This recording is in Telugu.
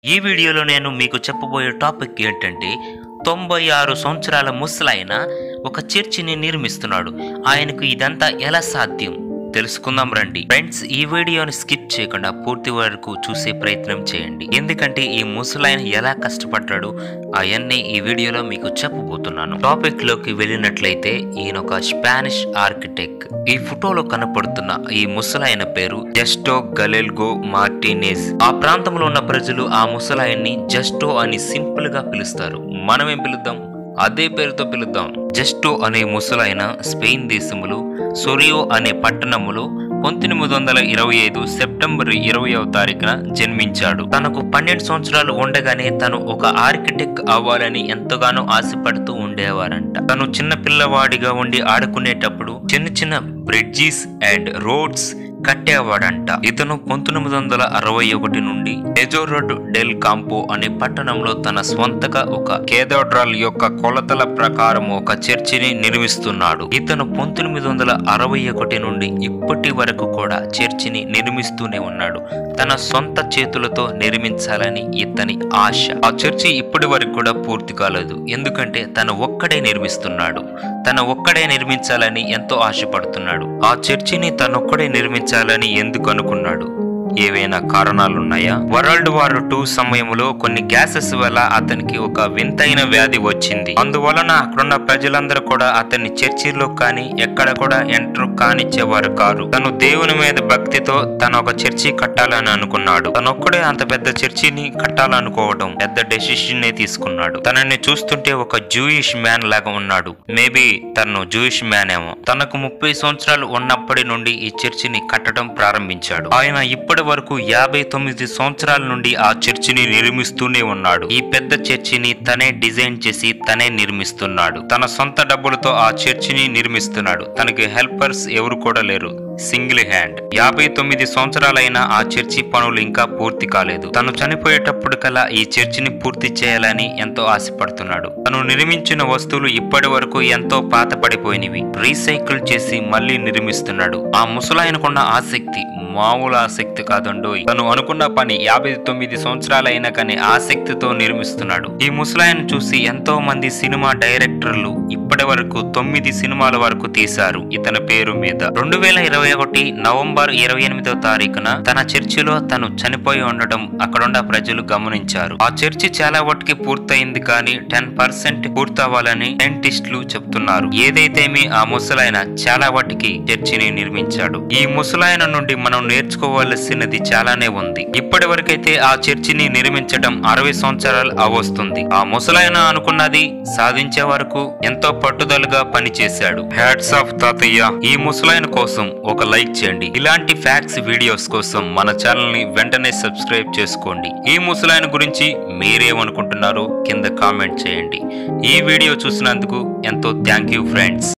ఈ వీడియోలో నేను మీకు చెప్పబోయే టాపిక్ ఏంటంటే తొంభై ఆరు సంవత్సరాల ముసలాయన ఒక చర్చిని నిర్మిస్తున్నాడు ఆయనకు ఇదంతా ఎలా సాధ్యం తెలుసుకుందాం రండి ఫ్రెండ్స్ ఈ వీడియోని స్కిప్ చేయకుండా పూర్తి వరకు చూసే ప్రయత్నం చేయండి ఎందుకంటే ఈ ముసలాయన ఎలా కష్టపడ్డాడు అవన్నీ ఈ వీడియోలో మీకు చెప్పబోతున్నాను టాపిక్ లోకి వెళ్ళినట్లయితే ఈయన ఒక స్పానిష్ ఆర్కిటెక్ట్ ఈ ఫోటోలో కనపడుతున్న ఈ ముసలాయన పేరు జస్టో గలెల్గో మార్టినేజ్ ఆ ప్రాంతంలో ఉన్న ప్రజలు ఆ ముసలాయన్ని జస్టో అని సింపుల్ గా పిలుస్తారు మనమేం పిలుద్దాం అదే పేరుతో పిలుద్దాం జస్టో అనే ముసలాయన స్పెయిన్ దేశములో సొరియో అనే పట్టణములో పంతొమ్మిది వందల ఇరవై ఐదు సెప్టెంబర్ ఇరవైవ తారీఖున జన్మించాడు తనకు పన్నెండు సంవత్సరాలు ఉండగానే తను ఒక ఆర్కిటెక్ట్ అవ్వాలని ఎంతగానో ఆశపడుతూ ఉండేవారంట తను చిన్న పిల్లవాడిగా ఉండి ఆడుకునేటప్పుడు చిన్న చిన్న బ్రిడ్జిస్ అండ్ రోడ్స్ కట్టేవాడంట ఇతను పంతొమ్మిది వందల అరవై ఒకటి నుండి ఎజోరోడ్ డెల్ కాంపో అనే పట్టణంలో తన స్వంతగా ఒక కేథోడ్రల్ యొక్క కొలతల ప్రకారం ఒక చర్చిని నిర్మిస్తున్నాడు ఇతను పంతొమ్మిది వందల అరవై ఒకటి నుండి ఇప్పటి వరకు కూడా చర్చిని నిర్మిస్తూనే ఉన్నాడు తన సొంత చేతులతో నిర్మించాలని ఇతని ఆశ ఆ చర్చి ఇప్పటి వరకు కూడా పూర్తి కాలేదు ఎందుకంటే తను ఒక్కడే నిర్మిస్తున్నాడు తన ఒక్కడే నిర్మించాలని ఎంతో ఆశపడుతున్నాడు ఆ చర్చిని తనొక్కడే నిర్మించాలని ఎందుకు అనుకున్నాడు ఏవైనా కారణాలున్నాయా వరల్డ్ వార్ టూ సమయంలో కొన్ని గ్యాసెస్ వల్ల అతనికి ఒక వింతైన వ్యాధి వచ్చింది అందువలన అక్కడున్న ప్రజలందరూ కూడా అతన్ని చర్చిలో కానీ ఎక్కడ కూడా ఎంటర్ కానిచ్చేవారు కారు తను దేవుని మీద భక్తితో తన ఒక చర్చి కట్టాలని అనుకున్నాడు తనొక్కడే అంత పెద్ద చర్చిని కట్టాలనుకోవడం పెద్ద డెసిషన్ నే తీసుకున్నాడు తనని చూస్తుంటే ఒక జూయిష్ మ్యాన్ లాగా ఉన్నాడు మేబీ తను జూయిష్ మ్యాన్ ఏమో తనకు ముప్పై సంవత్సరాలు ఉన్నప్పటి నుండి ఈ చర్చిని కట్టడం ప్రారంభించాడు ఆయన ఇప్పటి వరకు యాభై తొమ్మిది సంవత్సరాల నుండి ఆ చర్చిని నిర్మిస్తూనే ఉన్నాడు ఈ పెద్ద చర్చిని తనే డిజైన్ చేసి తనే నిర్మిస్తున్నాడు తన సొంత డబ్బులతో ఆ చర్చిని నిర్మిస్తున్నాడు తనకి హెల్పర్స్ ఎవరు కూడా లేరు సింగిల్ హ్యాండ్ యాభై తొమ్మిది సంవత్సరాలైన ఆ చర్చి పనులు ఇంకా పూర్తి కాలేదు తను చనిపోయేటప్పుడు కల్లా ఈ చర్చిని పూర్తి చేయాలని ఎంతో ఆశపడుతున్నాడు తను నిర్మించిన వస్తువులు ఇప్పటి వరకు ఎంతో పాతపడిపోయినవి రీసైకిల్ చేసి మళ్ళీ నిర్మిస్తున్నాడు ఆ ముసలాయనకున్న ఆసక్తి మామూలు ఆసక్తి కాదండోయ్ తను అనుకున్న పని యాభై తొమ్మిది సంవత్సరాలైనా కానీ ఆసక్తితో నిర్మిస్తున్నాడు ఈ ముసలాయన చూసి ఎంతో మంది సినిమా డైరెక్టర్లు ఇప్పటి వరకు తొమ్మిది సినిమాల వరకు తీశారు ఇతని పేరు మీద రెండు వేల ఇరవై ఒకటి నవంబర్ ఇరవై ఎనిమిదో తారీఖున తన చర్చిలో తను చనిపోయి ఉండడం అక్కడున్న ప్రజలు గమనించారు ఆ చర్చి చాలా వాటికి పూర్తయింది కానీ టెన్ పర్సెంట్ పూర్తవ్వాలని సైంటిస్టులు చెప్తున్నారు ఏదైతేమి ఆ ముసలాయన చాలా వాటికి చర్చిని నిర్మించాడు ఈ ముసలాయన నుండి మనం నేర్చుకోవాల్సినది చాలానే ఉంది ఇప్పటి వరకైతే ఆ చర్చిని నిర్మించడం అరవై సంవత్సరాలు అవస్తుంది ఆ ముసలాయన అనుకున్నది సాధించే వరకు ఎంతో పట్టుదలగా పనిచేశాడు హ్యాట్స్ ఆఫ్ తాతయ్య ఈ ముసలాయన కోసం ఒక లైక్ చేయండి ఇలాంటి ఫ్యాక్ట్స్ వీడియోస్ కోసం మన ఛానల్ ని వెంటనే సబ్స్క్రైబ్ చేసుకోండి ఈ ముసలాయన గురించి మీరేమనుకుంటున్నారో కింద కామెంట్ చేయండి ఈ వీడియో చూసినందుకు ఎంతో థ్యాంక్ యూ ఫ్రెండ్స్